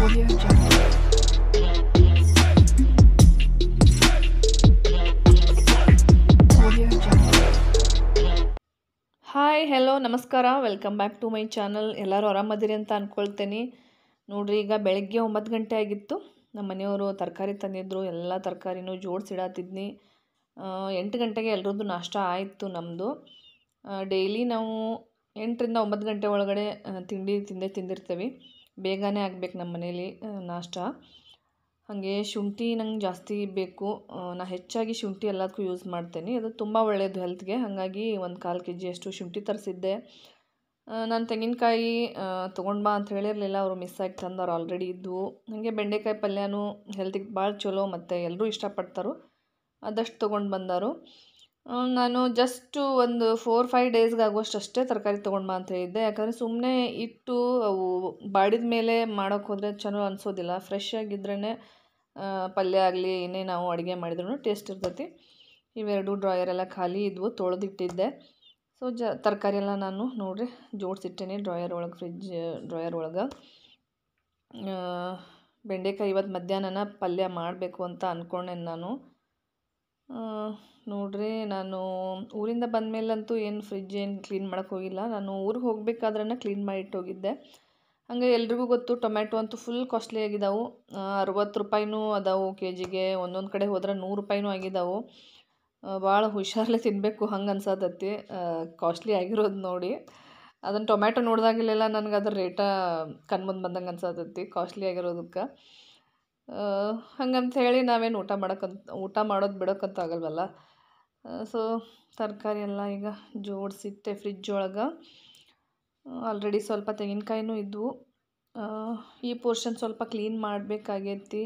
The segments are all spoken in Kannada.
Audio Jungle. Audio Jungle. Hi hello ನಮಸ್ಕಾರ welcome back to my channel ಎಲ್ಲರೂ ಆರಾಮದಿರಿ ಅಂತ ಅಂದ್ಕೊಳ್ತೇನೆ ನೋಡ್ರಿ ಈಗ ಬೆಳಗ್ಗೆ ಒಂಬತ್ತು ಗಂಟೆ ಆಗಿತ್ತು ನಮ್ಮ ಮನೆಯವರು ತರಕಾರಿ ತಂದಿದ್ರು ಎಲ್ಲ ತರಕಾರಿನೂ ಜೋಡಿಸಿಡತ್ತಿದ್ನಿ ಎಂಟು ಗಂಟೆಗೆ ಎಲ್ರದ್ದು ನಾಷ್ಟ ಆಯಿತು ನಮ್ಮದು ಡೈಲಿ ನಾವು ಎಂಟರಿಂದ ಒಂಬತ್ತು ಗಂಟೆ ಒಳಗಡೆ ಆ, ತಿಂಡಿ ತಿಂದೇ ತಿಂದಿರ್ತೇವೆ ಬೇಗನೆ ಆಗ್ಬೇಕು ನಮ್ಮ ಮನೇಲಿ ಆ, ನಾಷ್ಟ ಹಾಗೆ ಶುಂಠಿ ನಂಗೆ ಜಾಸ್ತಿ ಬೇಕು ಆ, ನಾ ಹೆಚ್ಚಾಗಿ ಶುಂಠಿ ಎಲ್ಲದಕ್ಕೂ ಯೂಸ್ ಮಾಡ್ತೇನೆ ಅದು ತುಂಬ ಒಳ್ಳೆಯದು ಹೆಲ್ತ್ಗೆ ಹಾಗಾಗಿ ಒಂದು ಕಾಲು ಕೆ ಜಿಯಷ್ಟು ಶುಂಠಿ ತರಿಸಿದ್ದೆ ನಾನು ತೆಂಗಿನಕಾಯಿ ತೊಗೊಂಡು ಬಾ ಅಂತ ಹೇಳಿರಲಿಲ್ಲ ಅವರು ಮಿಸ್ ಆಗಿ ತಂದವ್ರು ಆಲ್ರೆಡಿ ಇದ್ವು ಹಾಗೆ ಬೆಂಡೆಕಾಯಿ ಪಲ್ಯನೂ ಹೆಲ್ತಿಗೆ ಭಾಳ ಚಲೋ ಮತ್ತು ಎಲ್ಲರೂ ಇಷ್ಟಪಡ್ತಾರೋ ಅದಷ್ಟು ತೊಗೊಂಡು ಬಂದರು ಆ, ನಾನು ಜಸ್ಟು ಒಂದು ಫೋರ್ ಫೈವ್ ಡೇಸ್ಗೆ ಆಗುವಷ್ಟು ಅಷ್ಟೇ ತರಕಾರಿ ತೊಗೊಂಡು ಬಾ ಅಂತ ಹೇಳಿದ್ದೆ ಯಾಕಂದರೆ ಸುಮ್ಮನೆ ಇಟ್ಟು ಅವು ಬಾಡಿದ ಮೇಲೆ ಮಾಡೋಕ್ಕೆ ಹೋದರೆ ಚಲೋ ಅನಿಸೋದಿಲ್ಲ ಫ್ರೆಶ್ ಆಗಿದ್ರೇ ಪಲ್ಯ ಆಗಲಿ ಏನೇ ನಾವು ಅಡುಗೆ ಮಾಡಿದ್ರೂ ಟೇಸ್ಟ್ ಇರ್ತೈತಿ ಇವೆರಡು ಡ್ರಾಯರ್ ಎಲ್ಲ ಖಾಲಿ ಇದ್ವು ತೊಳೆದಿಟ್ಟಿದ್ದೆ ಸೊ ಜ ತರಕಾರಿ ಎಲ್ಲ ನಾನು ನೋಡ್ರಿ ಜೋಡಿಸಿಟ್ಟೇನೆ ಡ್ರಾಯರ್ ಒಳಗೆ ಫ್ರಿಜ್ ಡ್ರಾಯರ್ ಒಳಗೆ ಬೆಂಡೆಕಾಯಿ ಇವತ್ತು ಮಧ್ಯಾಹ್ನನ ಪಲ್ಯ ಮಾಡಬೇಕು ಅಂತ ಅಂದ್ಕೊಂಡೆ ನಾನು ಆ, ನೋಡ್ರಿ ನಾನು ಊರಿಂದ ಬಂದಮೇಲಂತೂ ಏನು ಫ್ರಿಜ್ ಏನು ಕ್ಲೀನ್ ಮಾಡೋಕ್ಕೆ ಹೋಗಿಲ್ಲ ನಾನು ಊರಿಗೆ ಹೋಗ್ಬೇಕಾದ್ರೆ ಕ್ಲೀನ್ ಮಾಡಿ ಇಟ್ಟು ಹೋಗಿದ್ದೆ ಹಾಗೆ ಎಲ್ರಿಗೂ ಗೊತ್ತು ಟೊಮ್ಯಾಟೊ ಅಂತೂ ಫುಲ್ ಕಾಸ್ಟ್ಲಿ ಆಗಿದಾವು ಅರವತ್ತು ರೂಪಾಯಿನೂ ಅದಾವು ಕೆ ಜಿಗೆ ಒಂದೊಂದು ಕಡೆ ಹೋದ್ರೆ ನೂರು ರೂಪಾಯಿನೂ ಆಗಿದಾವು ಭಾಳ ಹುಷಾರಲ್ಲೇ ತಿನ್ನಬೇಕು ಹಂಗೆ ಅನ್ಸತೈತಿ ಕಾಸ್ಟ್ಲಿ ಆಗಿರೋದು ನೋಡಿ ಅದನ್ನು ಟೊಮ್ಯಾಟೊ ನೋಡಿದಾಗಲೆಲ್ಲ ನನಗೆ ಅದ್ರ ರೇಟ ಕಣ್ಮುಂದೆ ಬಂದಂಗೆ ಅನ್ಸತೈತಿ ಕಾಸ್ಟ್ಲಿ ಆಗಿರೋದಕ್ಕೆ ಹಂಗಂತ ಹೇಳಿ ನಾವೇನು ಊಟ ಮಾಡೋಕ್ಕಂತ ಊಟ ಮಾಡೋದು ಬಿಡೋಕ್ಕಂತ ಆಗಲ್ವಲ್ಲ ಸೊ ತರಕಾರಿ ಎಲ್ಲ ಈಗ ಜೋಡಿಸಿಟ್ಟೆ ಫ್ರಿಜ್ ಒಳಗೆ ಆಲ್ರೆಡಿ ಸ್ವಲ್ಪ ತೆಂಗಿನಕಾಯಿನೂ ಇದ್ವು ಆ, ಈ ಪೋರ್ಷನ್ ಸ್ವಲ್ಪ ಕ್ಲೀನ್ ಮಾಡಬೇಕಾಗೈತಿ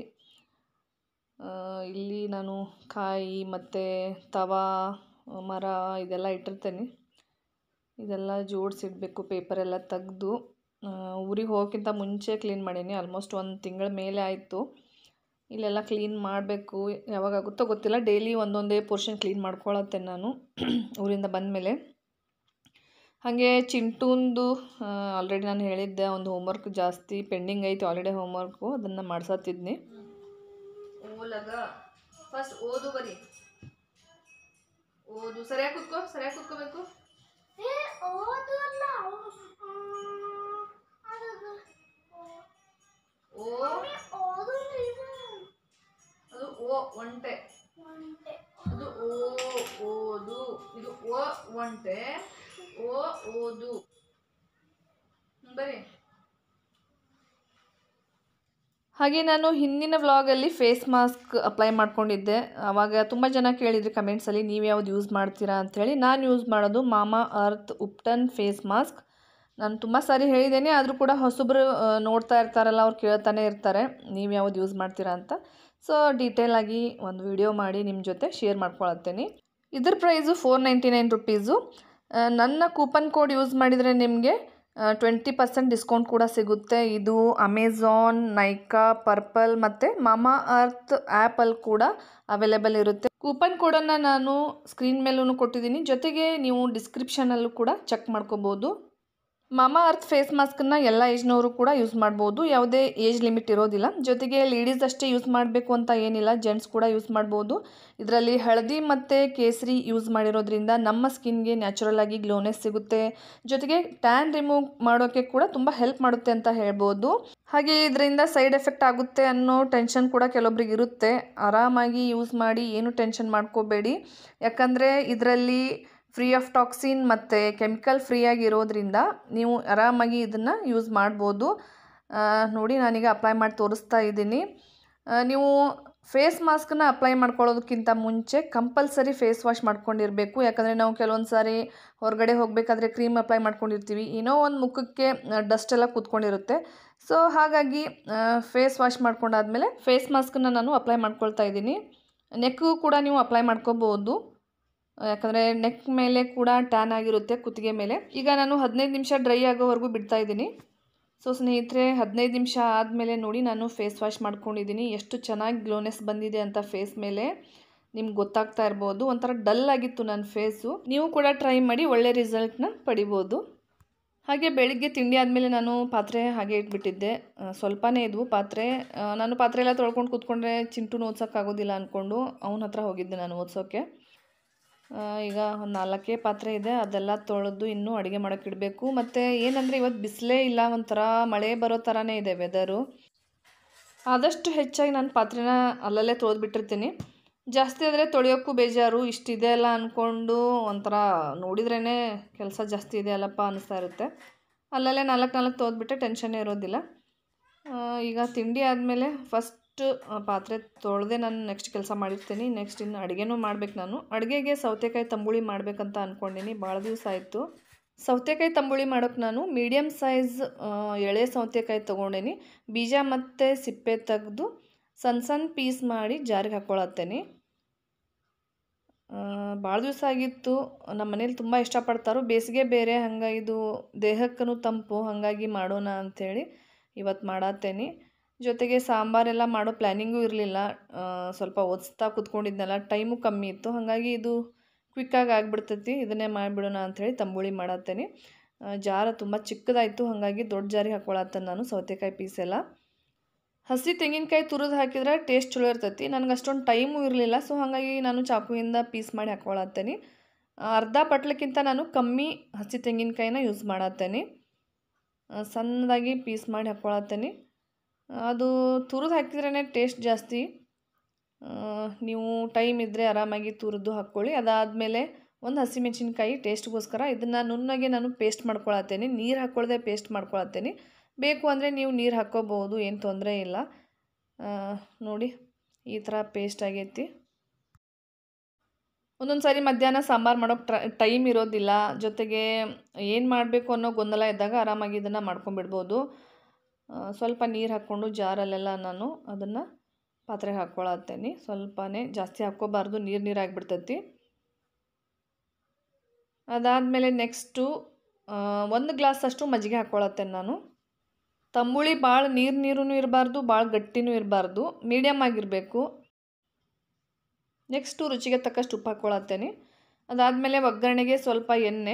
ಇಲ್ಲಿ ನಾನು ಕಾಯಿ ಮತ್ತು ತವಾ ಮರ ಇದೆಲ್ಲ ಇಟ್ಟಿರ್ತೇನೆ ಇದೆಲ್ಲ ಜೋಡಿಸಿಡ್ಬೇಕು ಪೇಪರೆಲ್ಲ ತೆಗ್ದು ಊರಿಗೆ ಹೋಗೋಕ್ಕಿಂತ ಮುಂಚೆ ಕ್ಲೀನ್ ಮಾಡೀನಿ ಆಲ್ಮೋಸ್ಟ್ ಒಂದು ತಿಂಗಳ ಮೇಲೆ ಆಯಿತು ಇಲ್ಲೆಲ್ಲ ಕ್ಲೀನ್ ಮಾಡಬೇಕು ಯಾವಾಗ ಆಗುತ್ತೋ ಗೊತ್ತಿಲ್ಲ ಡೈಲಿ ಒಂದೊಂದೇ ಪೋರ್ಷನ್ ಕ್ಲೀನ್ ಮಾಡ್ಕೊಳತ್ತೆ ನಾನು ಊರಿಂದ ಬಂದಮೇಲೆ ಹಾಗೆ ಚಿಂಟುಂದು ಆಲ್ರೆಡಿ ನಾನು ಹೇಳಿದ್ದೆ ಒಂದು ಹೋಮ್ವರ್ಕ್ ಜಾಸ್ತಿ ಪೆಂಡಿಂಗ್ ಐತಿ ಆಲ್ರೆಡಿ ಹೋಮ್ವರ್ಕು ಅದನ್ನು ಮಾಡ್ಸತ್ತಿದ್ನಿ ಓಲಗ ಫಸ್ಟ್ ಓದು ಬರಿ ಓದು ಸರಿಯಾಗಿ ಕುತ್ಕೋ ಸರಿಯಾಗಿ ಕುತ್ಕೋಬೇಕು ಓ ಅದು ಓ ಒಂಟೆ ಅದು ಓ ಓದು ಇದು ಓ ಒಂಟೆ ಓ ಓದು ಹ್ಮ್, ಬರ್ರಿ ಹಾಗೆ ನಾನು ಹಿಂದಿನ ವ್ಲಾಗಲ್ಲಿ ಫೇಸ್ ಮಾಸ್ಕ್ ಅಪ್ಲೈ ಮಾಡ್ಕೊಂಡಿದ್ದೆ ಆವಾಗ ತುಂಬ ಜನ ಕೇಳಿದ್ರಿ ಕಮೆಂಟ್ಸಲ್ಲಿ ನೀವು ಯಾವ್ದು ಯೂಸ್ ಮಾಡ್ತೀರಾ ಅಂಥೇಳಿ ನಾನು ಯೂಸ್ ಮಾಡೋದು ಮಾಮಾ ಅರ್ತ್ ಉಪ್ಟನ್ ಫೇಸ್ ಮಾಸ್ಕ್ ನಾನು ತುಂಬ ಸಾರಿ ಹೇಳಿದ್ದೇನೆ ಆದರೂ ಕೂಡ ಹೊಸಬ್ರು ಆ, ನೋಡ್ತಾ ಇರ್ತಾರಲ್ಲ ಅವ್ರು ಕೇಳ್ತಾನೆ ಇರ್ತಾರೆ ನೀವು ಯಾವ್ದು ಯೂಸ್ ಮಾಡ್ತೀರಾ ಅಂತ ಸೊ ಡೀಟೇಲಾಗಿ ಒಂದು ವಿಡಿಯೋ ಮಾಡಿ ನಿಮ್ಮ ಜೊತೆ ಶೇರ್ ಮಾಡ್ಕೊಳತ್ತೇನೆ ಇದ್ರ price four ninety nine rupees ನನ್ನ ಕೂಪನ್ ಕೋಡ್ ಯೂಸ್ ಮಾಡಿದರೆ ನಿಮಗೆ ಟ್ವೆಂಟಿ ಪರ್ಸೆಂಟ್ ಡಿಸ್ಕೌಂಟ್ ಕೂಡ ಸಿಗುತ್ತೆ ಇದು ಅಮೆಝಾನ್ ನೈಕಾ ಪರ್ಪಲ್ ಮತ್ತು ಮಾಮಾ ಅರ್ತ್ ಆ್ಯಪಲ್ಲಿ ಕೂಡ ಅವೈಲೇಬಲ್ ಇರುತ್ತೆ ಕೂಪನ್ ಕೋಡನ್ನು ನಾನು ಸ್ಕ್ರೀನ್ ಮೇಲೂ ಕೊಟ್ಟಿದ್ದೀನಿ ಜೊತೆಗೆ ನೀವು ಡಿಸ್ಕ್ರಿಪ್ಷನಲ್ಲೂ ಕೂಡ ಚೆಕ್ ಮಾಡ್ಕೋಬೋದು ಮಾಮಾ ಅರ್ತ್ ಫೇಸ್ ಮಾಸ್ಕನ್ನು ಎಲ್ಲ ಏಜ್ನವರು ಕೂಡ ಯೂಸ್ ಮಾಡ್ಬೋದು ಯಾವುದೇ ಏಜ್ ಲಿಮಿಟ್ ಇರೋದಿಲ್ಲ ಜೊತೆಗೆ ಲೇಡೀಸ್ ಅಷ್ಟೇ ಯೂಸ್ ಮಾಡಬೇಕು ಅಂತ ಏನಿಲ್ಲ ಜೆಂಟ್ಸ್ ಕೂಡ ಯೂಸ್ ಮಾಡ್ಬೋದು ಇದರಲ್ಲಿ ಹಳದಿ ಮತ್ತು ಕೇಸರಿ ಯೂಸ್ ಮಾಡಿರೋದ್ರಿಂದ ನಮ್ಮ ಸ್ಕಿನ್ಗೆ ನ್ಯಾಚುರಲ್ ಆಗಿ ಗ್ಲೋನೆಸ್ ಸಿಗುತ್ತೆ ಜೊತೆಗೆ ಟ್ಯಾನ್ ರಿಮೂವ್ ಮಾಡೋಕ್ಕೆ ಕೂಡ ತುಂಬ ಹೆಲ್ಪ್ ಮಾಡುತ್ತೆ ಅಂತ ಹೇಳ್ಬೋದು ಹಾಗೆ ಇದರಿಂದ ಸೈಡ್ ಎಫೆಕ್ಟ್ ಆಗುತ್ತೆ ಅನ್ನೋ ಟೆನ್ಷನ್ ಕೂಡ ಕೆಲವೊಬ್ರಿಗೆ ಇರುತ್ತೆ ಆರಾಮಾಗಿ ಯೂಸ್ ಮಾಡಿ ಏನು ಟೆನ್ಷನ್ ಮಾಡ್ಕೋಬೇಡಿ ಯಾಕಂದರೆ ಇದರಲ್ಲಿ ಫ್ರೀ ಆಫ್ ಟಾಕ್ಸಿನ್ ಮತ್ತು ಕೆಮಿಕಲ್ ಫ್ರೀಯಾಗಿ ಇರೋದ್ರಿಂದ ನೀವು ಆರಾಮಾಗಿ ಇದನ್ನು ಯೂಸ್ ಮಾಡ್ಬೋದು ಆ, ನೋಡಿ ನಾನೀಗ ಅಪ್ಲೈ ಮಾಡಿ ತೋರಿಸ್ತಾ ಇದ್ದೀನಿ ಆ, ನೀವು ಫೇಸ್ ಮಾಸ್ಕನ್ನ ಅಪ್ಲೈ ಮಾಡ್ಕೊಳ್ಳೋದಕ್ಕಿಂತ ಮುಂಚೆ ಕಂಪಲ್ಸರಿ ಫೇಸ್ ವಾಶ್ ಮಾಡ್ಕೊಂಡಿರಬೇಕು ಯಾಕಂದರೆ ನಾವು ಕೆಲವೊಂದು ಸಾರಿ ಹೊರಗಡೆ ಹೋಗಬೇಕಾದ್ರೆ ಕ್ರೀಮ್ ಅಪ್ಲೈ ಮಾಡ್ಕೊಂಡಿರ್ತೀವಿ ಏನೋ ಒಂದು ಮುಖಕ್ಕೆ ಡಸ್ಟ್ ಎಲ್ಲ ಕೂತ್ಕೊಂಡಿರುತ್ತೆ ಸೊ ಹಾಗಾಗಿ ಫೇಸ್ ವಾಶ್ ಮಾಡ್ಕೊಂಡಾದ್ಮೇಲೆ ಫೇಸ್ ಮಾಸ್ಕನ್ನ ನಾನು ಅಪ್ಲೈ ಮಾಡ್ಕೊಳ್ತಾ ಇದ್ದೀನಿ ನೆಕ್ಗೂ ಕೂಡ ನೀವು ಅಪ್ಲೈ ಮಾಡ್ಕೋಬೋದು ಯಾಕಂದರೆ ನೆಕ್ ಮೇಲೆ ಕೂಡ ಟ್ಯಾನ್ ಆಗಿರುತ್ತೆ ಕುತ್ತಿಗೆ ಮೇಲೆ ಈಗ ನಾನು ಹದಿನೈದು ನಿಮಿಷ ಡ್ರೈ ಆಗೋವರೆಗೂ ಬಿಡ್ತಾ ಇದ್ದೀನಿ ಸೊ ಸ್ನೇಹಿತರೆ ಹದಿನೈದು ನಿಮಿಷ ಆದಮೇಲೆ ನೋಡಿ ನಾನು ಫೇಸ್ ವಾಶ್ ಮಾಡ್ಕೊಂಡಿದ್ದೀನಿ ಎಷ್ಟು ಚೆನ್ನಾಗಿ ಗ್ಲೋನೆಸ್ ಬಂದಿದೆ ಅಂತ ಫೇಸ್ ಮೇಲೆ ನಿಮ್ಗೆ ಗೊತ್ತಾಗ್ತಾ ಇರ್ಬೋದು ಒಂಥರ ಡಲ್ ಆಗಿತ್ತು ನನ್ನ ಫೇಸು ನೀವು ಕೂಡ ಟ್ರೈ ಮಾಡಿ ಒಳ್ಳೆ ರಿಸಲ್ಟ್ನ ಪಡಿಬೋದು ಹಾಗೆ ಬೆಳಿಗ್ಗೆ ತಿಂಡಿ ಆದಮೇಲೆ ನಾನು ಪಾತ್ರೆ ಹಾಗೆ ಇಟ್ಬಿಟ್ಟಿದ್ದೆ ಆ, ಸ್ವಲ್ಪನೇ ಇದ್ವು ಪಾತ್ರೆ ಆ, ನಾನು ಪಾತ್ರೆ ಎಲ್ಲ ತೊಳ್ಕೊಂಡು ಕೂತ್ಕೊಂಡ್ರೆ ಚಿಂಟುನ ಓದ್ಸೋಕ್ಕಾಗೋದಿಲ್ಲ ಅಂದ್ಕೊಂಡು ಅವನ ಹತ್ರ ಹೋಗಿದ್ದೆ ನಾನು ಓದಿಸೋಕ್ಕೆ ಈಗ ಒಂದು ನಾಲ್ಕೇ ಪಾತ್ರೆ ಇದೆ ಅದೆಲ್ಲ ತೊಳೆದು ಇನ್ನೂ ಅಡುಗೆ ಮಾಡೋಕೆ ಇಡಬೇಕು ಮತ್ತು ಏನಂದರೆ ಇವತ್ತು ಬಿಸಿಲೇ ಇಲ್ಲ ಒಂಥರ ಮಳೆ ಬರೋ ಥರನೇ ಇದೆ ವೆದರು ಆದಷ್ಟು ಹೆಚ್ಚಾಗಿ ನಾನು ಪಾತ್ರೆನ ಅಲ್ಲಲ್ಲೇ ತೊಳೆದ್ಬಿಟ್ಟಿರ್ತೀನಿ ಜಾಸ್ತಿ ಆದರೆ ತೊಳೆಯೋಕ್ಕೂ ಬೇಜಾರು ಇಷ್ಟಿದೆ ಅಲ್ಲ ಅಂದ್ಕೊಂಡು ಒಂಥರ ನೋಡಿದ್ರೇ ಕೆಲಸ ಜಾಸ್ತಿ ಇದೆ ಅಲ್ಲಪ್ಪ ಅನ್ನಿಸ್ತಾ ಇರುತ್ತೆ ಅಲ್ಲಲ್ಲೇ ನಾಲ್ಕು ನಾಲ್ಕು ತೊಳೆದ್ಬಿಟ್ಟೆ ಟೆನ್ಷನ್ನೇ ಇರೋದಿಲ್ಲ ಆ, ಈಗ ತಿಂಡಿ ಆದಮೇಲೆ ಫಸ್ಟ್ ಪಾತ್ರೆ ತೊಳೆದೆ ನಾನು ನೆಕ್ಸ್ಟ್ ಕೆಲಸ ಮಾಡಿರ್ತೀನಿ ನೆಕ್ಸ್ಟ್ ಇನ್ನು ಅಡುಗೆನೂ ಮಾಡ್ಬೇಕು ನಾನು ಅಡುಗೆಗೆ ಸೌತೆಕಾಯಿ ತಂಬುಳಿ ಮಾಡ್ಬೇಕಂತ ಅಂದ್ಕೊಂಡೀನಿ ಭಾಳ ದಿವಸ ಆಯಿತು ಸೌತೆಕಾಯಿ ತಂಬುಳಿ ಮಾಡೋಕೆ ನಾನು ಮೀಡಿಯಮ್ ಸೈಜ್ ಎಳೆ ಸೌತೆಕಾಯಿ ತೊಗೊಂಡೇನಿ ಬೀಜ ಮತ್ತು ಸಿಪ್ಪೆ ತೆಗೆದು ಸಣ್ಣ ಸಣ್ಣ ಪೀಸ್ ಮಾಡಿ ಜಾರಿಗೆ ಹಾಕ್ಕೊಳತ್ತೇನೆ ಭಾಳ ದಿವಸ ಆಗಿತ್ತು ನಮ್ಮ ಮನೇಲಿ ತುಂಬ ಇಷ್ಟಪಡ್ತಾರೋ ಬೇಸಿಗೆ ಬೇರೆ ಹಂಗಾಗಿ ಇದು ದೇಹಕ್ಕೂ ತಂಪು ಹಾಗಾಗಿ ಮಾಡೋಣ ಅಂಥೇಳಿ ಇವತ್ತು ಮಾಡತ್ತೇನೆ ಜೊತೆಗೆ ಸಾಂಬಾರೆಲ್ಲ ಮಾಡೋ ಪ್ಲ್ಯಾನಿಂಗೂ ಇರಲಿಲ್ಲ ಸ್ವಲ್ಪ ಓದಿಸ್ತಾ ಕೂತ್ಕೊಂಡಿದ್ನಲ್ಲ ಟೈಮು ಕಮ್ಮಿ ಇತ್ತು ಹಾಗಾಗಿ ಇದು ಕ್ವಿಕ್ಕಾಗಿ ಆಗಿಬಿಡ್ತೈತಿ ಇದನ್ನೇ ಮಾಡಿಬಿಡೋಣ ಅಂಥೇಳಿ ತಂಬುಳಿ ಮಾಡತ್ತೇನೆ ಜಾರ ತುಂಬ ಚಿಕ್ಕದಾಯಿತು ಹಾಗಾಗಿ ದೊಡ್ಡ ಜಾರಿಗೆ ಹಾಕ್ಕೊಳತ್ತೇನೆ ನಾನು ಸೌತೆಕಾಯಿ ಪೀಸ್ ಎಲ್ಲ ಹಸಿ ತೆಂಗಿನಕಾಯಿ ತುರಿದು ಹಾಕಿದ್ರೆ ಟೇಸ್ಟ್ ಚಲೋ ಇರ್ತೈತಿ ನನಗೆ ಅಷ್ಟೊಂದು ಟೈಮು ಇರಲಿಲ್ಲ ಸೊ ಹಾಗಾಗಿ ನಾನು ಚಾಕುವಿಂದ ಪೀಸ್ ಮಾಡಿ ಹಾಕ್ಕೊಳತ್ತೇನೆ ಅರ್ಧ ಪಟ್ಲಕ್ಕಿಂತ ನಾನು ಕಮ್ಮಿ ಹಸಿ ತೆಂಗಿನಕಾಯಿನ ಯೂಸ್ ಮಾಡತ್ತೇನೆ ಆ, ಸಣ್ಣದಾಗಿ ಪೀಸ್ ಮಾಡಿ ಹಾಕ್ಕೊಳತ್ತೇನೆ ಅದು ತುರಿದು ಹಾಕಿದ್ರೇ ಟೇಸ್ಟ್ ಜಾಸ್ತಿ ಆ, ನೀವು ಟೈಮ್ ಇದ್ದರೆ ಆರಾಮಾಗಿ ತುರಿದು ಹಾಕ್ಕೊಳ್ಳಿ ಅದಾದಮೇಲೆ ಒಂದು ಹಸಿಮೆಣಸಿನ್ಕಾಯಿ ಟೇಸ್ಟ್ಗೋಸ್ಕರ ಇದನ್ನು ನುಣ್ಣಗೆ ನಾನು ಪೇಸ್ಟ್ ಮಾಡ್ಕೊಳತ್ತೇನೆ ನೀರು ಹಾಕ್ಕೊಳ್ದೆ ಪೇಸ್ಟ್ ಮಾಡ್ಕೊಳತ್ತೇನೆ ಬೇಕು ಅಂದರೆ ನೀವು ನೀರು ಹಾಕ್ಕೋಬೋದು ಏನು ತೊಂದರೆ ಇಲ್ಲ ಆ, ನೋಡಿ ಈ ಥರ ಪೇಸ್ಟ್ ಆಗೈತಿ ಒಂದೊಂದು ಸಾರಿ ಮಧ್ಯಾಹ್ನ ಸಾಂಬಾರು ಮಾಡೋಕೆ ಟ್ರ ಟೈಮ್ ಇರೋದಿಲ್ಲ ಜೊತೆಗೆ ಏನು ಮಾಡಬೇಕು ಅನ್ನೋ ಗೊಂದಲ ಇದ್ದಾಗ ಆರಾಮಾಗಿ ಇದನ್ನು ಮಾಡ್ಕೊಂಬಿಡ್ಬೋದು ಆ, ಸ್ವಲ್ಪ ನೀರು ಹಾಕ್ಕೊಂಡು ಜಾರಲ್ಲೆಲ್ಲ ನಾನು ಅದನ್ನು ಪಾತ್ರೆಗೆ ಹಾಕ್ಕೊಳತ್ತೇನೆ ಸ್ವಲ್ಪನೇ ಜಾಸ್ತಿ ಹಾಕ್ಕೋಬಾರ್ದು ನೀರು ನೀರು ಆಗಿಬಿಡ್ತೈತಿ ಅದಾದಮೇಲೆ ನೆಕ್ಸ್ಟು ಒಂದು ಗ್ಲಾಸ್ ಅಷ್ಟು ಮಜ್ಜಿಗೆ ಹಾಕ್ಕೊಳತ್ತೇನೆ ನಾನು ತಂಬುಳಿ ಭಾಳ ನೀರು ನೀರೂ ಇರಬಾರ್ದು ಭಾಳ ಗಟ್ಟಿನೂ ಇರಬಾರ್ದು ಮೀಡಿಯಮ್ ಆಗಿರಬೇಕು ನೆಕ್ಸ್ಟು ರುಚಿಗೆ ತಕ್ಕಷ್ಟು ಉಪ್ಪು ಹಾಕ್ಕೊಳತ್ತೇನೆ ಅದಾದಮೇಲೆ ಒಗ್ಗರಣೆಗೆ ಸ್ವಲ್ಪ ಎಣ್ಣೆ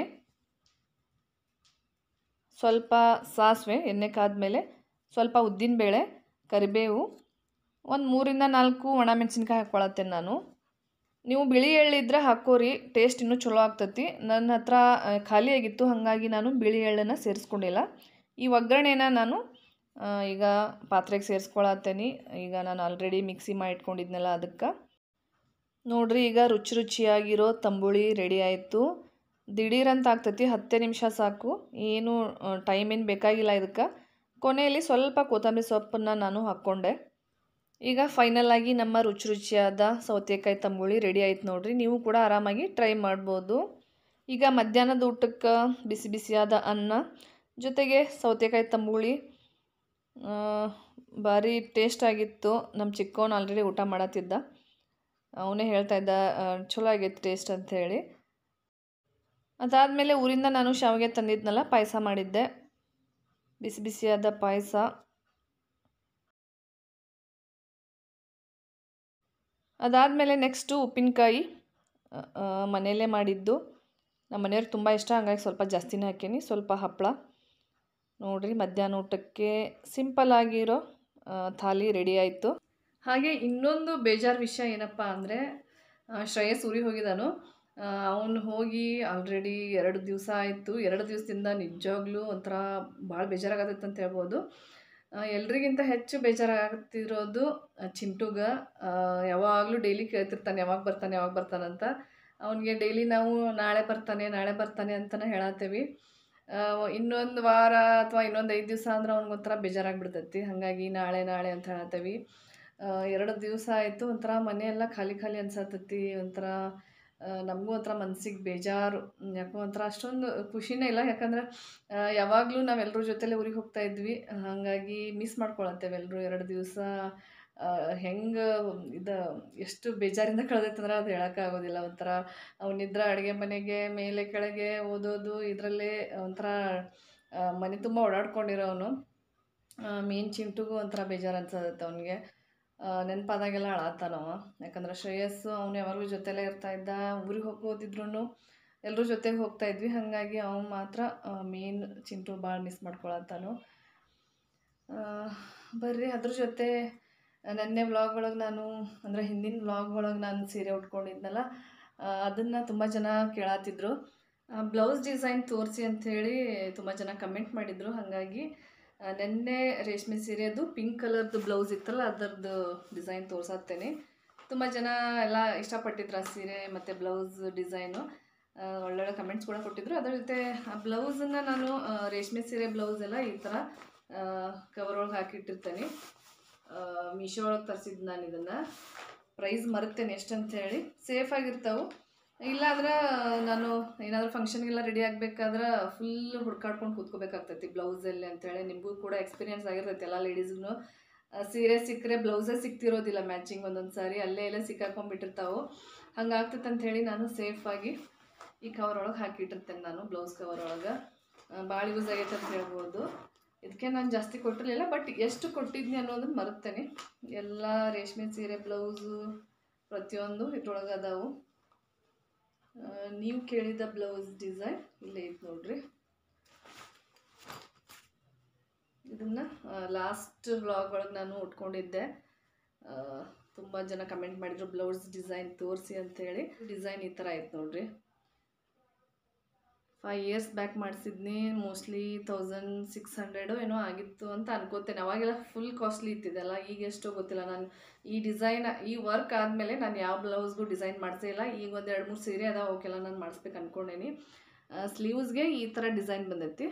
ಸ್ವಲ್ಪ ಸಾಸಿವೆ ಎಣ್ಣೆ ಕಾದ್ಮೇಲೆ ಸ್ವಲ್ಪ ಉದ್ದಿನಬೇಳೆ ಕರಿಬೇವು ಒಂದು ಮೂರಿಂದ ನಾಲ್ಕು ಒಣಮೆಣಸಿನ್ಕಾಯಿ ಹಾಕ್ಕೊಳತ್ತೇನೆ ನಾನು ನೀವು ಬಿಳಿ ಎಳ್ಳಿದ್ರೆ ಹಾಕೋರಿ ಟೇಸ್ಟ್ ಇನ್ನೂ ಚಲೋ ಆಗ್ತೈತಿ ನನ್ನ ಹತ್ರ ಆ, ಖಾಲಿ ಆಗಿತ್ತು ಹಾಗಾಗಿ ನಾನು ಬಿಳಿ ಎಳ್ಳನ್ನು ಸೇರಿಸ್ಕೊಂಡಿಲ್ಲ ಈ ಒಗ್ಗರಣೆನ ನಾನು ಆ, ಈಗ ಪಾತ್ರೆಗೆ ಸೇರಿಸ್ಕೊಳತ್ತೇನೆ ಈಗ ನಾನು ಆಲ್ರೆಡಿ ಮಿಕ್ಸಿ ಮಾಡಿ ಇಟ್ಕೊಂಡಿದ್ನಲ್ಲ ಅದಕ್ಕೆ ನೋಡ್ರಿ ಈಗ ರುಚಿ ರುಚಿಯಾಗಿರೋ ತಂಬುಳಿ ರೆಡಿ ಆಯಿತು ದಿಢೀರಂತ ಆಗ್ತೈತಿ ಹತ್ತೇ ನಿಮಿಷ ಸಾಕು ಏನು ಟೈಮ್ ಏನು ಬೇಕಾಗಿಲ್ಲ ಇದಕ್ಕೆ ಕೊನೆಯಲ್ಲಿ ಸ್ವಲ್ಪ ಕೊತ್ತಂಬರಿ ಸೊಪ್ಪನ್ನು ನಾನು ಹಾಕ್ಕೊಂಡೆ ಈಗ ಫೈನಲ್ ಆಗಿ ನಮ್ಮ ರುಚಿ ರುಚಿಯಾದ ಸೌತೆಕಾಯಿ ತಂಬುಳಿ ರೆಡಿ ಆಯ್ತು ನೋಡ್ರಿ ನೀವು ಕೂಡ ಆರಾಮಾಗಿ ಟ್ರೈ ಮಾಡ್ಬೋದು ಈಗ ಮಧ್ಯಾಹ್ನದ ಊಟಕ್ಕೆ ಬಿಸಿ ಬಿಸಿಯಾದ ಅನ್ನ ಜೊತೆಗೆ ಸೌತೆಕಾಯಿ ತಂಬುಳಿ ಆ, ಭಾರಿ ಟೇಸ್ಟ್ ಆಗಿತ್ತು ನಮ್ಮ ಚಿಕ್ಕವನು ಆಲ್ರೆಡಿ ಊಟ ಮಾಡತ್ತಿದ್ದ ಅವನೇ ಹೇಳ್ತಾ ಇದ್ದ ಆ, ಚಲೋ ಆಗೈತೆ ಟೇಸ್ಟ್ ಅಂತ ಹೇಳಿ ಅದಾದಮೇಲೆ ಊರಿಂದ ನಾನು ಶಾವಿಗೆ ತಂದಿದ್ನಲ್ಲ ಪಾಯಸ ಮಾಡಿದ್ದೆ ಬಿಸಿ ಬಿಸಿಯಾದ ಪಾಯಸ ಅದಾದಮೇಲೆ ನೆಕ್ಸ್ಟು ಉಪ್ಪಿನಕಾಯಿ ಮನೆಯಲ್ಲೇ ಮಾಡಿದ್ದು ನಮ್ಮ ಮನೆಯವ್ರಿಗೆ ತುಂಬ ಇಷ್ಟ ಹಂಗಾಗಿ ಸ್ವಲ್ಪ ಜಾಸ್ತಿನೇ ಹಾಕೀನಿ ಸ್ವಲ್ಪ ಹಪ್ಪಳ ನೋಡ್ರಿ ಮಧ್ಯಾಹ್ನ ಊಟಕ್ಕೆ ಸಿಂಪಲ್ ಆಗಿರೋ ಆ, ಥಾಲಿ ರೆಡಿ ಆಯಿತು ಹಾಗೆ ಇನ್ನೊಂದು ಬೇಜಾರು ವಿಷಯ ಏನಪ್ಪ ಅಂದರೆ ಶ್ರೇಯಸ್ ಊರಿಗೆ ಹೋಗಿದ್ದಾನು ಅವನು ಹೋಗಿ ಆಲ್ರೆಡಿ ಎರಡು ದಿವಸ ಆಯಿತು ಎರಡು ದಿವಸದಿಂದ ನಿಜವಾಗ್ಲೂ ಒಂಥರ ಭಾಳ ಬೇಜಾರಾಗತ್ತೈತೆ ಅಂತ ಹೇಳ್ಬೋದು ಆ, ಎಲ್ರಿಗಿಂತ ಹೆಚ್ಚು ಬೇಜಾರಾಗ್ತಿರೋದು ಆ, ಚಿಂಟುಗ ಯಾವಾಗಲೂ ಡೈಲಿ ಕೇಳ್ತಿರ್ತಾನೆ ಯಾವಾಗ ಬರ್ತಾನೆ ಯಾವಾಗ ಬರ್ತಾನಂತ ಅವನಿಗೆ ಡೈಲಿ ನಾವು ನಾಳೆ ಬರ್ತಾನೆ ನಾಳೆ ಬರ್ತಾನೆ ಅಂತಲೇ ಹೇಳತ್ತೀವಿ ಇನ್ನೊಂದು ವಾರ ಅಥವಾ ಇನ್ನೊಂದು ಐದು ದಿವಸ ಅಂದ್ರೆ ಅವ್ನಿಗೊಂಥರ ಬೇಜಾರಾಗ್ಬಿಡ್ತೈತಿ ಹಾಗಾಗಿ ನಾಳೆ ನಾಳೆ ಅಂತ ಹೇಳತ್ತೀವಿ ಆ, ಎರಡು ದಿವಸ ಆಯಿತು ಒಂಥರ ಮನೆಯೆಲ್ಲ ಖಾಲಿ ಖಾಲಿ ಅನ್ಸತ್ತೈತಿ ಒಂಥರ ಆ, ನಮಗೂ ಒಂಥರ ಮನ್ಸಿಗೆ ಬೇಜಾರು ಹ್ಮ್, ಯಾಕೋ ಒಂಥರ ಅಷ್ಟೊಂದು ಖುಷಿನೇ ಇಲ್ಲ ಯಾಕಂದ್ರೆ ಯಾವಾಗಲೂ ನಾವೆಲ್ಲರ ಜೊತೆಲೆ ಊರಿಗೆ ಹೋಗ್ತಾ ಇದ್ವಿ ಹಾಗಾಗಿ ಮಿಸ್ ಮಾಡ್ಕೊಳತ್ತೇವೆ ಎಲ್ಲರೂ ಎರಡು ದಿವಸ ಹೆಂಗೆ ಇದು ಎಷ್ಟು ಬೇಜಾರಿಂದ ಕಳೆದೈತಂದ್ರೆ ಅದು ಹೇಳೋಕ್ಕಾಗೋದಿಲ್ಲ ಒಂಥರ ಅವನಿದ್ರ ಅಡುಗೆ ಮನೆಗೆ ಮೇಲೆ ಕೆಳಗೆ ಓದೋದು ಇದರಲ್ಲೇ ಒಂಥರ ಆ, ಮನೆ ತುಂಬ ಓಡಾಡ್ಕೊಂಡಿರೋನು ಮೇನ್ ಚಿಂಟುಗೂ ಒಂಥರ ಬೇಜಾರು ಅನ್ಸತ್ತೆ ಅವನಿಗೆ ನೆನಪಾದಾಗೆಲ್ಲ ಅಳತ್ತಾನವ ಯಾಕಂದ್ರೆ ಶ್ರೇಯಸ್ಸು ಅವನು ಯಾವಾಗಲೂ ಜೊತೆಲೇ ಇರ್ತಾ ಇದ್ದ ಊರಿಗೆ ಹೋಗೋದಿದ್ರು ಎಲ್ಲರ ಜೊತೆಗೆ ಹೋಗ್ತಾ ಇದ್ವಿ ಹಾಗಾಗಿ ಅವ ಮಾತ್ರ ಮೇನ್ ಚಿಂಟು ಭಾಳ ಮಿಸ್ ಮಾಡ್ಕೊಳತ್ತಾನು ಆ, ಬರ್ರಿ ಅದ್ರ ಜೊತೆ ನೆನ್ನೆ ವ್ಲಾಗ್ ಒಳಗೆ ನಾನು ಅಂದರೆ ಹಿಂದಿನ ವ್ಲಾಗ್ ಒಳಗೆ ನಾನು ಸೀರೆ ಉಟ್ಕೊಂಡಿದ್ನಲ್ಲ ಅದನ್ನು ತುಂಬ ಜನ ಕೇಳತ್ತಿದ್ರು ಬ್ಲೌಸ್ ಡಿಸೈನ್ ತೋರಿಸಿ ಅಂಥೇಳಿ ತುಂಬ ಜನ ಕಮೆಂಟ್ ಮಾಡಿದರು ಹಾಗಾಗಿ ಆ, ನೆನ್ನೆ ರೇಷ್ಮೆ ಸೀರೆದು ಪಿಂಕ್ ಕಲರ್ದು ಬ್ಲೌಸ್ ಇತ್ತಲ್ಲ ಅದರದ್ದು ಡಿಸೈನ್ ತೋರ್ಸತ್ತೇನೆ ತುಂಬ ಜನ ಎಲ್ಲ ಇಷ್ಟಪಟ್ಟಿದ್ರು ಆ ಸೀರೆ ಮತ್ತು ಬ್ಲೌಸ್ ಡಿಸೈನು ಒಳ್ಳೊಳ್ಳೆ ಕಮೆಂಟ್ಸ್ ಕೂಡ ಕೊಟ್ಟಿದ್ರು ಅದರ ಜೊತೆ ಆ ಬ್ಲೌಸನ್ನು ನಾನು ಆ, ರೇಷ್ಮೆ ಸೀರೆ ಬ್ಲೌಸ್ ಎಲ್ಲ ಈ ಥರ ಕವರ್ ಒಳಗೆ ಹಾಕಿಟ್ಟಿರ್ತೇನೆ ಮೀಶೋ ಒಳಗೆ ತರಿಸಿದ್ದು ನಾನು ಇದನ್ನು ಪ್ರೈಸ್ ಮರುತ್ತೇನೆ ಎಷ್ಟಂತ ಹೇಳಿ ಸೇಫ್ ಆಗಿರ್ತಾವೆ ಇಲ್ಲಾಂದ್ರೆ ನಾನು ಏನಾದರೂ ಫಂಕ್ಷನ್ಗೆಲ್ಲ ರೆಡಿ ಆಗಬೇಕಾದ್ರೆ ಫುಲ್ ಹುಡ್ಕಾಡ್ಕೊಂಡು ಕೂತ್ಕೋಬೇಕಾಗ್ತೈತಿ ಬ್ಲೌಸಲ್ಲಿ ಅಂತೇಳಿ ನಿಮಗೂ ಕೂಡ ಎಕ್ಸ್ಪೀರಿಯನ್ಸ್ ಆಗಿರ್ತೈತಿ ಎಲ್ಲ ಲೇಡೀಸ್ಗೂ ಸೀರೆ ಸಿಕ್ಕರೆ ಬ್ಲೌಸೇ ಸಿಕ್ತಿರೋದಿಲ್ಲ ಮ್ಯಾಚಿಂಗ್ ಒಂದೊಂದು ಸಾರಿ ಅಲ್ಲೇ ಎಲ್ಲ ಸಿಕ್ಕಾಕೊಂಡ್ಬಿಟ್ಟಿರ್ತಾವೆ ಹಂಗಾಗ್ತೈತೆ ಅಂತ ಹೇಳಿ ನಾನು ಸೇಫಾಗಿ ಈ ಕವರ್ ಒಳಗೆ ಹಾಕಿಟ್ಟಿರ್ತೇನೆ ನಾನು ಬ್ಲೌಸ್ ಕವರ್ ಒಳಗೆ ಭಾಳ ಯೂಸ್ ಆಗೈತೆ ಅಂತ ಹೇಳ್ಬೋದು ಇದಕ್ಕೆ ನಾನು ಜಾಸ್ತಿ ಕೊಟ್ಟಿರಲಿಲ್ಲ ಬಟ್ ಎಷ್ಟು ಕೊಟ್ಟಿದ್ನಿ ಅನ್ನೋದನ್ನ ಮರುತ್ತೇನೆ ಎಲ್ಲ ರೇಷ್ಮೆ ಸೀರೆ ಬ್ಲೌಸು ಪ್ರತಿಯೊಂದು ಇದ್ರೊಳಗೆ ಅದಾವು ಆ, ನೀವು ಕೇಳಿದ ಬ್ಲೌಸ್ ಡಿಸೈನ್ ಇಲ್ಲೇ ಐತೆ ನೋಡ್ರಿ ಇದನ್ನು ಲಾಸ್ಟ್ ವ್ಲಾಗ್ ಒಳಗೆ ನಾನು ಉಟ್ಕೊಂಡಿದ್ದೆ ತುಂಬ ಜನ ಕಮೆಂಟ್ ಮಾಡಿದ್ರು ಬ್ಲೌಸ್ ಡಿಸೈನ್ ತೋರಿಸಿ ಅಂತೇಳಿ ಡಿಸೈನ್ ಈ ಥರ ಐತೆ ನೋಡ್ರಿ ಫೈವ್ ಇಯರ್ಸ್ ಬ್ಯಾಕ್ ಮಾಡಿಸಿದ್ನಿ ಮೋಸ್ಟ್ಲಿ ತೌಸಂಡ್ ಸಿಕ್ಸ್ ಹಂಡ್ರೆಡು ಏನೋ ಆಗಿತ್ತು ಅಂತ ಅನ್ಕೋತೇನೆ ಅವಾಗೆಲ್ಲ ಫುಲ್ ಕಾಸ್ಟ್ಲಿ ಇತ್ತಿದೆಲ್ಲ ಈಗ ಎಷ್ಟೋ ಗೊತ್ತಿಲ್ಲ ನಾನು ಈ ಡಿಸೈನ್ ಈ ವರ್ಕ್ ಆದಮೇಲೆ ನಾನು ಯಾವ ಬ್ಲೌಸ್ಗೂ ಡಿಸೈನ್ ಮಾಡಿಸೇ ಇಲ್ಲ ಈಗ ಒಂದು ಎರಡು ಮೂರು ಸೀರೆ ಅದಾವ ಅವಕ್ಕೆಲ್ಲ ನಾನು ಮಾಡಿಸ್ಬೇಕು ಅಂದ್ಕೊಂಡೇನಿ ಸ್ಲೀವ್ಸ್ಗೆ ಈ ಥರ ಡಿಸೈನ್ ಬಂದೈತಿ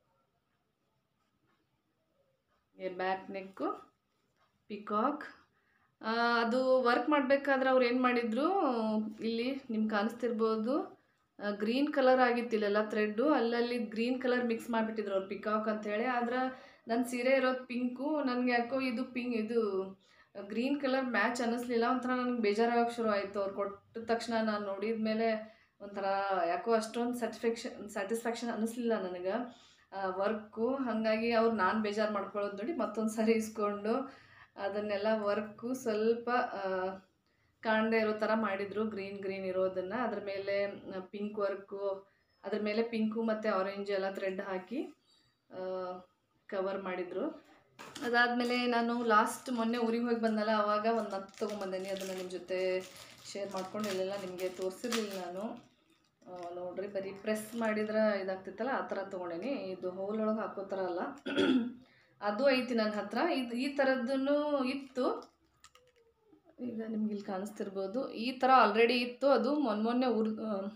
ಬ್ಯಾಕ್ ನೆಕ್ಕು ಪಿಕಾಕ್ ಅದು ವರ್ಕ್ ಮಾಡಬೇಕಾದ್ರೆ ಅವ್ರು ಏನು ಮಾಡಿದ್ರು ಇಲ್ಲಿ ನಿಮ್ಗೆ ಕಾಣಿಸ್ತಿರ್ಬೋದು ಗ್ರೀನ್ ಕಲರ್ ಆಗಿತ್ತು ಇಲ್ಲೆಲ್ಲ ಥ್ರೆಡ್ಡು ಅಲ್ಲಲ್ಲಿ ಗ್ರೀನ್ ಕಲರ್ ಮಿಕ್ಸ್ ಮಾಡಿಬಿಟ್ಟಿದ್ರು ಅವ್ರು ಪಿಕಾಕ್ ಅಂತೇಳಿ ಆದ್ರೆ ನನ್ನ ಸೀರೆ ಇರೋದು ಪಿಂಕು ನನಗೆ ಯಾಕೋ ಇದು ಪಿಂಕ್ ಇದು ಗ್ರೀನ್ ಕಲರ್ ಮ್ಯಾಚ್ ಅನ್ನಿಸ್ಲಿಲ್ಲ ಒಂಥರ ನನಗೆ ಬೇಜಾರಾಗಕ್ಕೆ ಶುರು ಆಯಿತು ಅವ್ರು ಕೊಟ್ಟ ತಕ್ಷಣ ನಾನು ನೋಡಿದ ಮೇಲೆ ಒಂಥರ ಯಾಕೋ ಅಷ್ಟೊಂದು ಸ್ಯಾಟಿಸ್ಫ್ಯಾಕ್ಷನ್ ಸ್ಯಾಟಿಸ್ಫ್ಯಾಕ್ಷನ್ ಅನ್ನಿಸ್ಲಿಲ್ಲ ನನಗೆ ವರ್ಕು ಹಾಗಾಗಿ ಅವ್ರು ನಾನು ಬೇಜಾರು ಮಾಡ್ಕೊಳ್ಳೋದು ನೋಡಿ ಮತ್ತೊಂದು ಸರಿ ಇಸ್ಕೊಂಡು ಅದನ್ನೆಲ್ಲ ವರ್ಕು ಸ್ವಲ್ಪ ಕಾಣದೇ ಇರೋ ಥರ ಮಾಡಿದರು ಗ್ರೀನ್ ಗ್ರೀನ್ ಇರೋದನ್ನು ಅದ್ರ ಮೇಲೆ ಪಿಂಕ್ ವರ್ಕು ಅದ್ರ ಮೇಲೆ ಪಿಂಕು ಮತ್ತು ಆರೆಂಜ್ ಎಲ್ಲ ಥ್ರೆಡ್ ಹಾಕಿ ಕವರ್ ಮಾಡಿದರು ಅದಾದಮೇಲೆ ನಾನು ಲಾಸ್ಟ್ ಮೊನ್ನೆ ಊರಿಗೆ ಹೋಗಿ ಬಂದಲ್ಲ ಆವಾಗ ಒಂದು ನತ್ತು ತೊಗೊಂಬಂದೇನಿ ಅದನ್ನು ನಿಮ್ಮ ಜೊತೆ ಶೇರ್ ಮಾಡ್ಕೊಂಡು ಇಲ್ಲೆಲ್ಲ ನಿಮಗೆ ತೋರಿಸಿರ್ಲಿಲ್ಲ ನಾನು ಆ, ನೋಡ್ರಿ ಬರೀ ಪ್ರೆಸ್ ಮಾಡಿದ್ರೆ ಇದಾಗ್ತಿತ್ತಲ್ಲ ಆ ಥರ ತೊಗೊಂಡೇನಿ ಇದು ಹೋಲ್ ಒಳಗೆ ಹಾಕೋ ಥರ ಅಲ್ಲ ಅದು ಐತಿ ನನ್ನ ಹತ್ರ ಇದು ಈ ಥರದ್ದೂ ಇತ್ತು ಈಗ ನಿಮ್ಗೆ ಇಲ್ಲಿ ಕಾಣಿಸ್ತಿರ್ಬೋದು ಈ ಥರ ಆಲ್ರೆಡಿ ಇತ್ತು ಅದು ಮೊನ್ನೆ ಮೊನ್ನೆ ಉರ್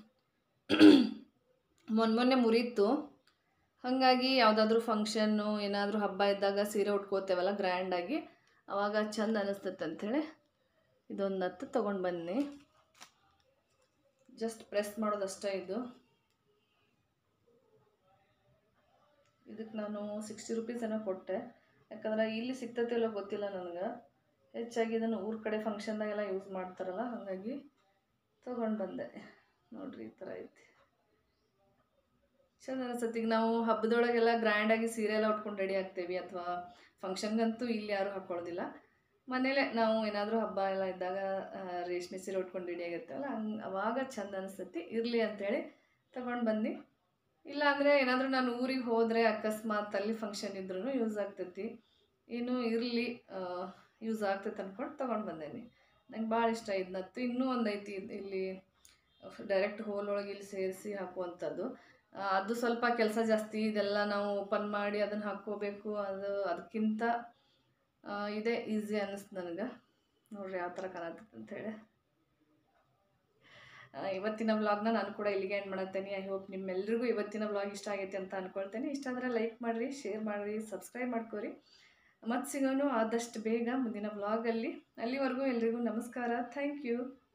ಮೊನ್ನೆ ಮೊನ್ನೆ ಮುರಿತು ಹಾಗಾಗಿ ಯಾವುದಾದ್ರೂ ಫಂಕ್ಷನ್ನು ಏನಾದರೂ ಹಬ್ಬ ಇದ್ದಾಗ ಸೀರೆ ಉಟ್ಕೋತೇವಲ್ಲ ಗ್ರ್ಯಾಂಡಾಗಿ ಆವಾಗ ಚಂದ ಅನ್ನಿಸ್ತೈತೆ ಅಂಥೇಳಿ ಇದೊಂದು ಹತ್ತು ತೊಗೊಂಡು ಬನ್ನಿ ಜಸ್ಟ್ ಪ್ರೆಸ್ ಮಾಡೋದಷ್ಟೇ ಇದು ಇದಕ್ಕೆ ನಾನು ಸಿಕ್ಸ್ಟಿ ರುಪೀಸ್ ಏನೋ ಕೊಟ್ಟೆ ಯಾಕಂದ್ರೆ ಇಲ್ಲಿ ಸಿಗ್ತೈತೆ ಇಲ್ಲೋ ಗೊತ್ತಿಲ್ಲ ನನಗೆ ಹೆಚ್ಚಾಗಿ ಇದನ್ನು ಊರ ಕಡೆ ಫಂಕ್ಷನ್ದಾಗೆಲ್ಲ ಯೂಸ್ ಮಾಡ್ತಾರಲ್ಲ ಹಾಗಾಗಿ ತೊಗೊಂಡು ಬಂದೆ ನೋಡ್ರಿ ಈ ಥರ ಐತಿ ಚಂದ ಅನಿಸ್ತೈತಿ ಈಗ ನಾವು ಹಬ್ಬದೊಳಗೆಲ್ಲ ಗ್ರ್ಯಾಂಡಾಗಿ ಸೀರೆ ಎಲ್ಲ ಉಟ್ಕೊಂಡು ರೆಡಿ ಆಗ್ತೇವೆ ಅಥವಾ ಫಂಕ್ಷನ್ಗಂತೂ ಇಲ್ಲಿ ಯಾರೂ ಹಾಕ್ಕೊಳ್ಳೋದಿಲ್ಲ ಮನೇಲೆ ನಾವು ಏನಾದರೂ ಹಬ್ಬ ಎಲ್ಲ ಇದ್ದಾಗ ಆ, ರೇಷ್ಮೆ ಸೀರೆ ಉಟ್ಕೊಂಡು ರೆಡಿ ಆಗಿರ್ತೇವಲ್ಲ ಹಂಗೆ ಅವಾಗ ಚಂದ ಅನಿಸ್ತೈತಿ ಇರಲಿ ಅಂತೇಳಿ ತಗೊಂಡು ಬಂದು ಇಲ್ಲ ಅಂದರೆ ಏನಾದರೂ ನಾನು ಊರಿಗೆ ಹೋದರೆ ಅಕಸ್ಮಾತ್ ಅಲ್ಲಿ ಫಂಕ್ಷನ್ ಇದ್ರೂ ಯೂಸ್ ಆಗ್ತೈತಿ ಏನು ಇರಲಿ ಯೂಸ್ ಆಗ್ತೈತೆ ಅಂದ್ಕೊಂಡು ತೊಗೊಂಡು ಬಂದೇನಿ ನಂಗೆ ಭಾಳ ಇಷ್ಟ ಇದನ್ನತ್ತು ಇನ್ನೂ ಒಂದು ಐತಿ ಇದ್- ಇಲ್ಲಿ ಡೈರೆಕ್ಟ್ ಹೋಲ್ ಒಳಗೆ ಇಲ್ಲಿ ಸೇರಿಸಿ ಹಾಕುವಂಥದ್ದು ಆ, ಅದು ಸ್ವಲ್ಪ ಕೆಲಸ ಜಾಸ್ತಿ ಇದೆಲ್ಲ ನಾವು ಓಪನ್ ಮಾಡಿ ಅದನ್ನು ಹಾಕ್ಕೋಬೇಕು ಅದು ಅದಕ್ಕಿಂತ ಆ, ಇದೇ ಈಸಿ ಅನ್ನಿಸ್ತು ನನಗೆ ನೋಡ್ರಿ ಯಾವ ಥರ ಕಾಣತ್ತೈತೆ ಅಂಥೇಳಿ ಇವತ್ತಿನ ವ್ಲಾಗ್ನ ನಾನು ಕೂಡ ಇಲ್ಲಿಗೆ ಎಂಡ್ ಮಾಡತ್ತೇನೆ ಐ ಹೋಪ್ ನಿಮ್ಮೆಲ್ರಿಗೂ ಇವತ್ತಿನ ವ್ಲಾಗ್ ಇಷ್ಟ ಆಗೈತೆ ಅಂತ ಅಂದ್ಕೊಳ್ತೇನೆ ಇಷ್ಟ ಆದರೆ ಲೈಕ್ ಮಾಡಿರಿ ಶೇರ್ ಮಾಡಿರಿ ಸಬ್ಸ್ಕ್ರೈಬ್ ಮಾಡ್ಕೊರಿ ಮತ್ತೆ ಸಿಗೋಣ ಆದಷ್ಟು ಬೇಗ ಮುಂದಿನ ವ್ಲಾಗಲ್ಲಿ ಅಲ್ಲಿವರೆಗೂ ಎಲ್ರಿಗೂ ನಮಸ್ಕಾರ ಥ್ಯಾಂಕ್ ಯು